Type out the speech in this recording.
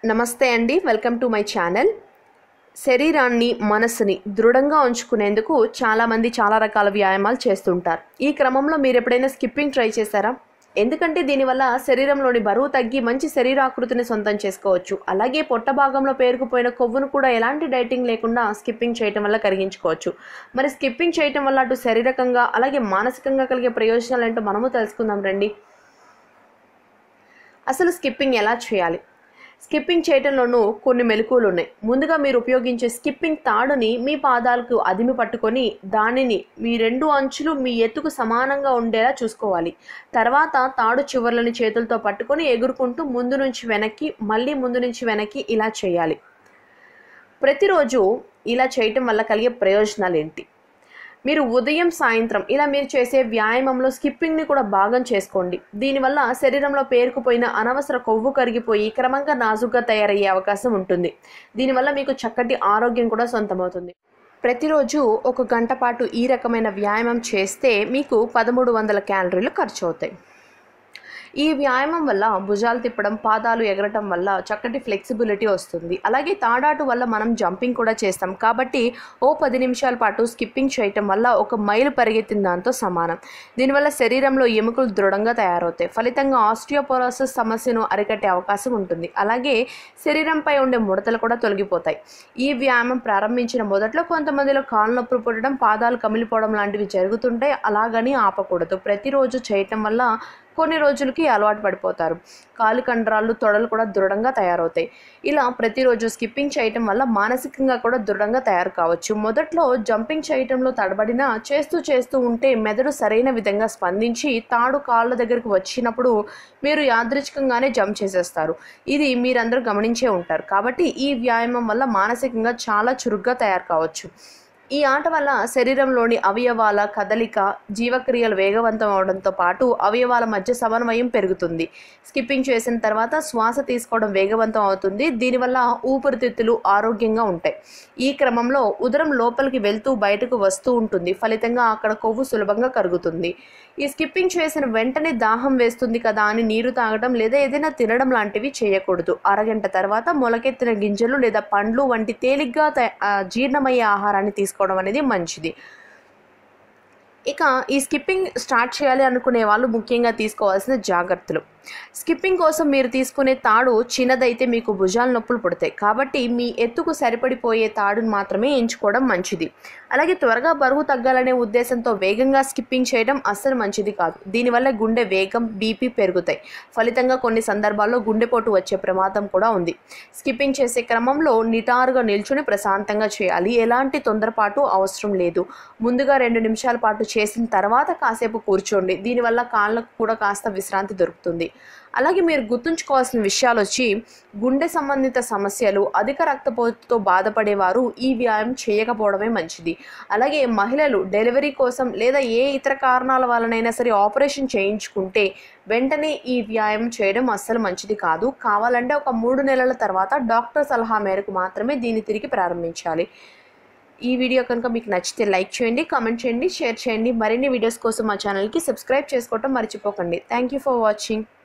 నమస్తే అండి welcome to my channel శరీరాన్ని మనసుని దృఢంగా ఉంచుకునేందుకు చాలామంది చాలా రకాల వ్యాయామాలు చేస్తుంటారు ఈ క్రమంలో మీరు ఎప్పుడైనా స్కిప్పింగ్ ట్రై చేశారా ఎందుకంటే దీనివల్ల శరీరంలోని బరువు తగ్గి మంచి శరీరాకృతిని సొంతం చేసుకోవచ్చు అలాగే పొట్ట భాగంలో పేరుకుపోయిన కొవ్వును కూడా ఎలాంటి డైటింగ్ లేకుండా స్కిప్పింగ్ చేయటం వల్ల కరిగించుకోవచ్చు మరి స్కిప్పింగ్ చేయటం వల్ల అటు శారీరకంగా అలాగే మానసికంగా కలిగే ప్రయోజనాలు ఏంటో మనము తెలుసుకుందాం రండి అసలు స్కిప్పింగ్ ఎలా చేయాలి స్కిప్పింగ్ చేయటంలోనూ కొన్ని మెలకువలు ఉన్నాయి ముందుగా మీరు ఉపయోగించే స్కిప్పింగ్ తాడుని మీ పాదాలకు అదిమి పట్టుకొని దానిని మీ రెండు అంచులు మీ ఎత్తుకు సమానంగా ఉండేలా చూసుకోవాలి తర్వాత తాడు చివర్లని చేతులతో పట్టుకొని ఎగురుకుంటూ ముందు నుంచి వెనక్కి మళ్ళీ ముందు నుంచి వెనక్కి ఇలా చేయాలి ప్రతిరోజు ఇలా చేయటం వల్ల కలిగే ప్రయోజనాలు ఏంటి మీరు ఉదయం సాయంత్రం ఇలా మీరు చేసే వ్యాయామంలో స్కిప్పింగ్ని కూడా భాగం చేసుకోండి దీనివల్ల శరీరంలో పేరుకుపోయిన అనవసర కొవ్వు కరిగిపోయి క్రమంగా నాజుగ్గా తయారయ్యే అవకాశం ఉంటుంది దీనివల్ల మీకు చక్కటి ఆరోగ్యం కూడా సొంతమవుతుంది ప్రతిరోజు ఒక గంట పాటు ఈ రకమైన వ్యాయామం చేస్తే మీకు పదమూడు వందల క్యాలరీలు ఖర్చు అవుతాయి ఈ వ్యాయామం వల్ల భుజాలు తిప్పడం పాదాలు ఎగరటం వల్ల చక్కటి ఫ్లెక్సిబిలిటీ వస్తుంది అలాగే తాడాటు వల్ల మనం జంపింగ్ కూడా చేస్తాం కాబట్టి ఓ పది నిమిషాల పాటు స్కిప్పింగ్ చేయటం వల్ల ఒక మైలు పరిగెత్తిన దాంతో సమానం దీనివల్ల శరీరంలో ఎముకలు దృఢంగా తయారవుతాయి ఫలితంగా ఆస్ట్రియోపోరోసిస్ సమస్యను అరికట్టే అవకాశం ఉంటుంది అలాగే శరీరంపై ఉండే ముడతలు కూడా తొలగిపోతాయి ఈ వ్యాయామం ప్రారంభించిన మొదట్లో కొంతమందిలో కాళ్ళు నొప్పులు పుట్టడం పాదాలు కమిలిపోవడం లాంటివి జరుగుతుంటే అలాగని ఆపకూడదు ప్రతిరోజు చేయటం వల్ల కొన్ని రోజులకి అలవాటు పడిపోతారు కాలు కండరాలు తొడలు కూడా దృఢంగా తయారవుతాయి ఇలా ప్రతిరోజు స్కిప్పింగ్ చేయటం వల్ల మానసికంగా కూడా దృఢంగా తయారు కావచ్చు మొదట్లో జంపింగ్ చేయటంలో తడబడినా చేస్తూ చేస్తూ ఉంటే మెదడు సరైన విధంగా స్పందించి తాడు కాళ్ళ దగ్గరకు వచ్చినప్పుడు మీరు యాదృచ్ఛికంగానే జంప్ చేసేస్తారు ఇది మీరందరూ గమనించే ఉంటారు కాబట్టి ఈ వ్యాయామం వల్ల మానసికంగా చాలా చురుగ్గా తయారు కావచ్చు ఈ ఆట వల్ల శరీరంలోని అవయవాల కదలిక జీవక్రియలు వేగవంతం అవడంతో పాటు అవయవాల మధ్య సమన్వయం పెరుగుతుంది స్కిప్పింగ్ చేసిన తర్వాత శ్వాస తీసుకోవడం వేగవంతం అవుతుంది దీనివల్ల ఊపిరితిత్తులు ఆరోగ్యంగా ఉంటాయి ఈ క్రమంలో ఉదరం లోపలికి వెళ్తూ బయటకు వస్తూ ఉంటుంది ఫలితంగా అక్కడ కొవ్వు సులభంగా కరుగుతుంది ఈ స్కిప్పింగ్ చేసిన వెంటనే దాహం వేస్తుంది కదా అని నీరు తాగడం లేదా ఏదైనా తినడం లాంటివి చేయకూడదు అరగంట తర్వాత మొలకెత్తిన గింజలు లేదా పండ్లు వంటి తేలిగ్గా త- ఆ, జీర్ణమయ్యే ఆహారాన్ని తీసుకోవడం అనేది మంచిది ఇక ఈ స్కిప్పింగ్ స్టార్ట్ చేయాలి అనుకునే వాళ్ళు ముఖ్యంగా తీసుకోవాల్సిన జాగ్రత్తలు స్కిప్పింగ్ కోసం మీరు తీసుకునే తాడు చిన్నదైతే మీకు భుజాల నొప్పులు పుడతాయి కాబట్టి మీ ఎత్తుకు సరిపడిపోయే తాడును మాత్రమే ఎంచుకోవడం మంచిది అలాగే త్వరగా బరువు తగ్గాలనే ఉద్దేశంతో వేగంగా స్కిప్పింగ్ చేయడం అస్సలు మంచిది కాదు దీనివల్ల గుండె వేగం బీపీ పెరుగుతాయి ఫలితంగా కొన్ని సందర్భాల్లో గుండెపోటు వచ్చే ప్రమాదం కూడా ఉంది స్కిప్పింగ్ చేసే క్రమంలో నిటారుగా నిల్చుని ప్రశాంతంగా చేయాలి ఎలాంటి తొందరపాటు అవసరం లేదు ముందుగా రెండు నిమిషాల పాటు చేసిన తర్వాత కాసేపు కూర్చోండి దీనివల్ల కాళ్ళకు కూడా కాస్త విశ్రాంతి దొరుకుతుంది అలాగే మీరు గుర్తుంచుకోవాల్సిన విషయాలు వచ్చి గుండె సంబంధిత సమస్యలు అధిక రక్తపోటుతో బాధపడేవారు ఈ వ్యాయామం చేయకపోవడమే మంచిది అలాగే మహిళలు డెలివరీ కోసం లేదా ఏ ఇతర కారణాల వలనైనా సరే ఆపరేషన్ చేయించుకుంటే వెంటనే ఈ వ్యాయామం చేయడం అస్సలు మంచిది కాదు కావాలంటే ఒక మూడు నెలల తర్వాత డాక్టర్ సలహా మేరకు మాత్రమే దీన్ని తిరిగి ప్రారంభించాలి ఈ వీడియో కనుక మీకు నచ్చితే లైక్ చేయండి కామెంట్ చేయండి షేర్ చేయండి మరిన్ని వీడియోస్ కోసం మా ఛానల్కి సబ్స్క్రైబ్ చేసుకోవటం మర్చిపోకండి థ్యాంక్ యూ ఫర్ వాచింగ్